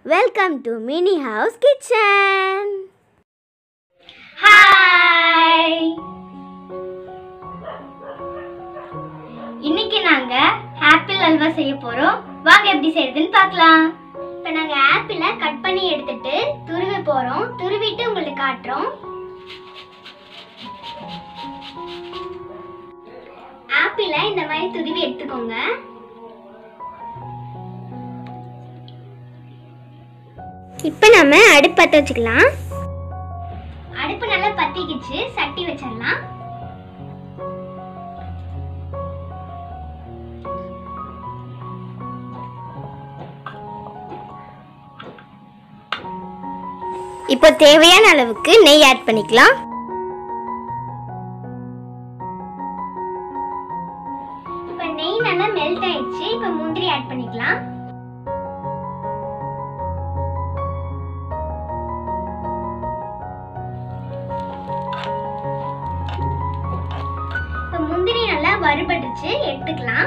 welcome to mini house kitchen hi இன்னைக்கு நாங்க apple halwa செய்ய போறோம் வாங்க எப்படி செய்யறதுன்னு பார்க்கலாம் இப்போ நாங்க ஆப்பிளை கட் பண்ணி எடுத்துட்டு துருவி போறோம் துருவிட்டு உங்களுக்கு காட்டுறோம் ஆப்பிளை இந்த மாதிரி துருவி எடுத்துக்கோங்க இப்போ நம்ம அடுப்பு பற்ற வச்சுக்கலாம் அடுப்பு நல்லா பத்திக்கிச்சு சட்டி வச்சிடலாம் இப்போ தேவையான அளவுக்கு நெய் ஆட் பண்ணிக்கலாம் இப்போ நெய் நல்லா மெல்ட் ஆயிடுச்சு இப்போ முந்திரி ஆட் பண்ணிக்கலாம் இப்போ முந்திரி நல்லா வறுபட்டுச்சு எடுத்துக்கலாம்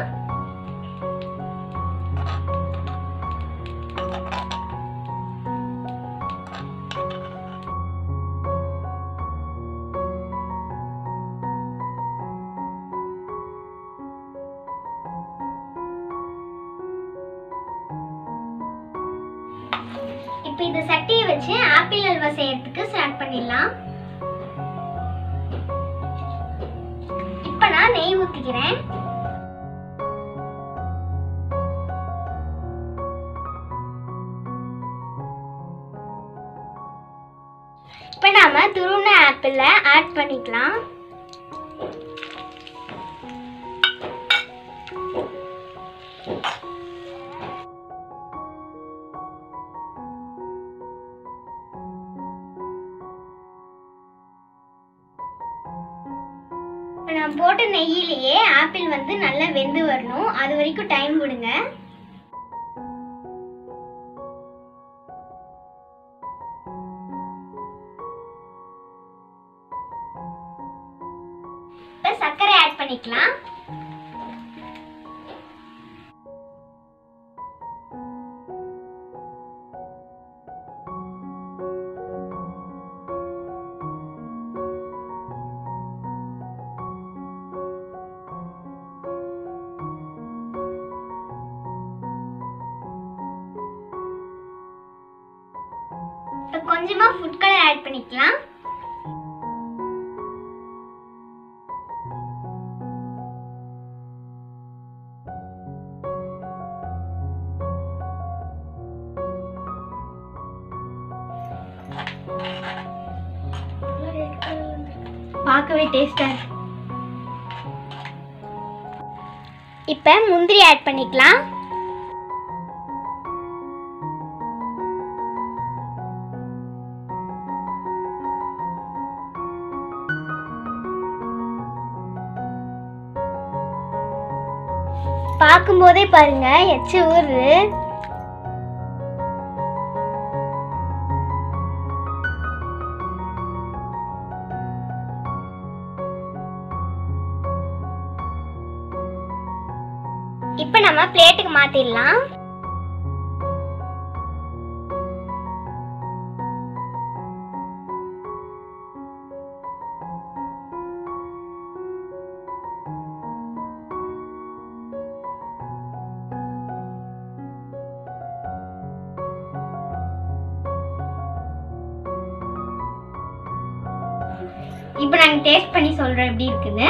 இப்போ இந்த சட்டியை வச்சு ஆப்பிள் அல்வா செய்யறதுக்கு ஸ்டார்ட் பண்ணிடலாம் இப்போ நான் நெய் ஊத்திக்கிறேன் இப்போ நாம துருவின ஆப்பிளை ஆட் பண்ணிக்கலாம் இப்போ நான் போட்ட நெய்யிலேயே ஆப்பிள் வந்து நல்லா வெந்து வரணும் அது வரைக்கும் டைம் விடுங்க இப்போ சர்க்கரை ஆட் பண்ணிக்கலாம் இப்போ கொஞ்சமா ஃபுட் கலர் ஆட் பண்ணிக்கலாம் பார்க்கவே டேஸ்டா இருக்கு இப்போ முந்திரி ஆட் பண்ணிக்கலாம் பார்க்கும்போதே பாருங்க எச்சு ஊறுது இப்போ நம்ம பிளேட்டுக்கு மாத்திடலாம் இப்போ நாங்க டேஸ்ட் பண்ணி சொல்றோம் எப்படி இருக்குன்னு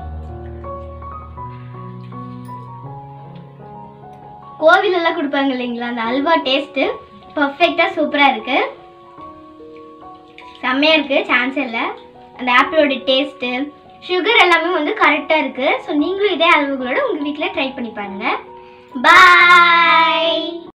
கோவில் எல்லாம் கொடுப்பாங்க இல்லைங்களா அந்த அல்வா டேஸ்ட் பர்ஃபெக்டா சூப்பரா இருக்கு செம்மையா இருக்கு சான்ஸ் இல்லை அந்த ஆப்பிளோட டேஸ்ட்டு சுகர் எல்லாமே வந்து கரெக்டாக இருக்கு ஸோ நீங்களும் இதே அளவுகளோட உங்கள் வீட்டில் ட்ரை பண்ணி பாருங்க பாய்